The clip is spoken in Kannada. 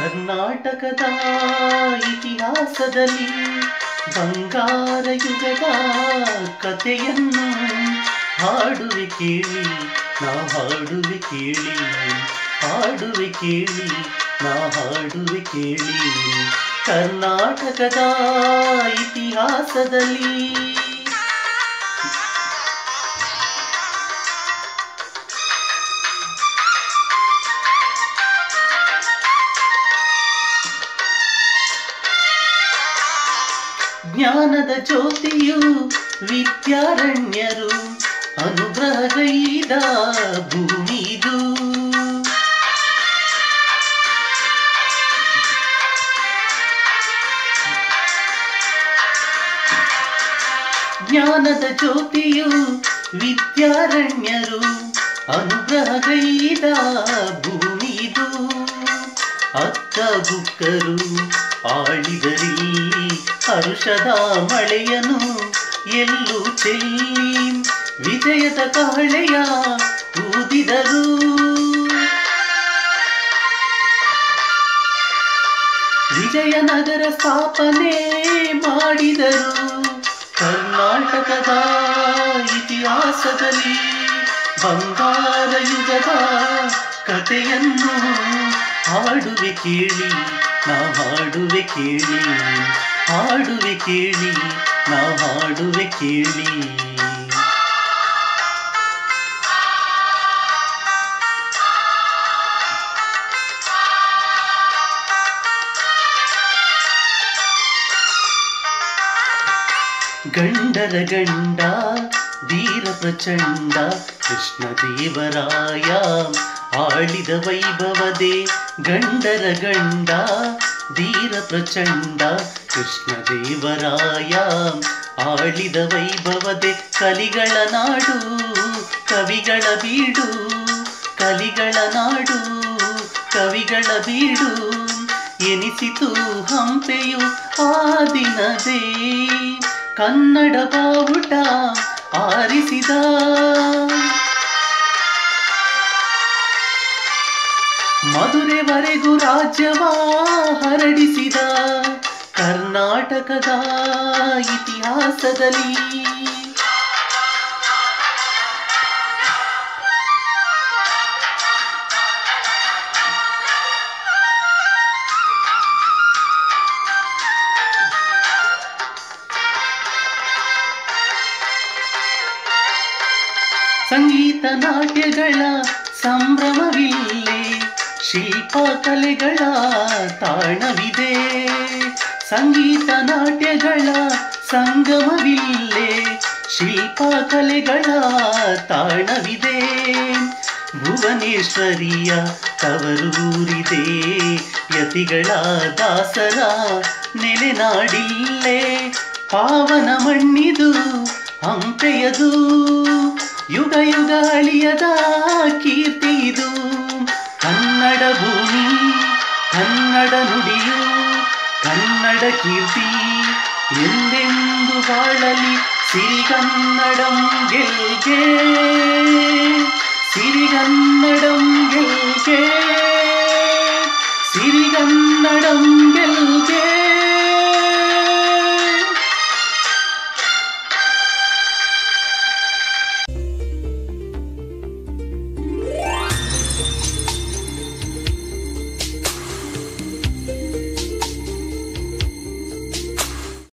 ಕರ್ನಾಟಕದ ಇತಿಹಾಸದಲ್ಲಿ ಬಂಗಾರ ಯುಗದ ಕಥೆಯನ್ನು ಹಾಡುವೆ ಕೇಳಿ ನಾ ಹಾಡುವೆ ಕೇಳಿ ಹಾಡುವೆ ಕೇಳಿ ನಾ ಹಾಡುವೆ ಕೇಳಿ ಕರ್ನಾಟಕದ ಇತಿಹಾಸದಲ್ಲಿ ಜ್ಞಾನದ ಜ್ಯೋತಿಯು ವಿದ್ಯಾರಣ್ಯರು ಅನುಗ್ರಹಗೈದ ಭೂಮಿದು ಜ್ಞಾನದ ಜ್ಯೋತಿಯು ವಿದ್ಯಾರಣ್ಯರು ಅನುಗ್ರಹಗೈದ ಭೂಮಿದು ಅಕ್ಕ ಬುಕ್ಕರು ಆಳಿದರಿಲ್ಲಿ ಹರುಷದ ಮಳೆಯನು ಎಲ್ಲೂ ಚೆಲ್ಲಿ ವಿಜಯದ ಕಹಳೆಯ ಊದಿದರು ವಿಜಯನಗರ ಸ್ಥಾಪನೆ ಮಾಡಿದರು ಕರ್ನಾಟಕದ ಇತಿಹಾಸದಲ್ಲಿ ಬಂಗಾರ ಯುಗದ ಕಥೆಯನ್ನು ಹಾಡುವೆ ಕೇಳಿ ನಾ ಹಾಡುವೆ ಕೇಳಿ ಹಾಡುವೆ ಕೇಳಿ ನಾ ಹಾಡುವೆ ಕೇಳಿ ಗಂಡರ ಗಂಡ ಧೀರ ಪ್ರಚಂಡ ಕೃಷ್ಣ ದೇವರಾಯ ಆಳಿದ ವೈಭವದೆ ಗಂಡರ ಗಂಡ ಧೀರ ಪ್ರಚಂಡ ಕೃಷ್ಣ ದೇವರಾಯ ಆಳಿದ ವೈಭವದೆ ಕಲಿಗಳ ನಾಡು ಕವಿಗಳ ಬೀಡು ಕಲಿಗಳ ನಾಡು ಕವಿಗಳ ಬೀಡು ಎನಿಸಿತು ಹಂಪೆಯು ಆ ದಿನದೇ ಕನ್ನಡ ಬಾವುಟ ಆರಿಸಿದ ಮಧುರೆವರೆಗೂ ರಾಜ್ಯವ ಹರಡಿಸಿದ ಕರ್ನಾಟಕದ ಇತಿಹಾಸದಲ್ಲಿ ಸಂಗೀತ ನಾಟ್ಯಗಳ ಸಂಭ್ರಮವಿಲ್ಲೇ ಶಿಲ್ಪ ಕಲೆಗಳ ತಾಣವಿದೆ ಸಂಗೀತ ನಾಟ್ಯಗಳ ಸಂಗಮವಿಲ್ಲೇ ಶಿಲ್ಪ ಕಲೆಗಳ ತಾಣವಿದೆ ಭುವನೇಶ್ವರಿಯ ತವರೂರಿದೆ ಯತಿಗಳ ದಾಸರ ನೆಲೆನಾಡಿಲ್ಲೇ ಪಾವನ ಮಣ್ಣಿದು ಹಂಪೆಯದು ಯುಗ ಯುಗ ಅಳಿಯದ ಕೀರ್ತಿ ಇದು ಕನ್ನಡ ಭೂಮಿ ಕನ್ನಡ ನುಡಿಯು ಕನ್ನಡ ಕೀರ್ತಿ ಎಂದೆಂದು ಬಾಳಲಿ ಸಿರಿಗನ್ನಡಂ ಗೆಲ್ಗೆ ಸಿರಿಗನ್ನಡಂ ಗೆಲ್ಗೆ ಸಿರಿಗನ್ನಡಂ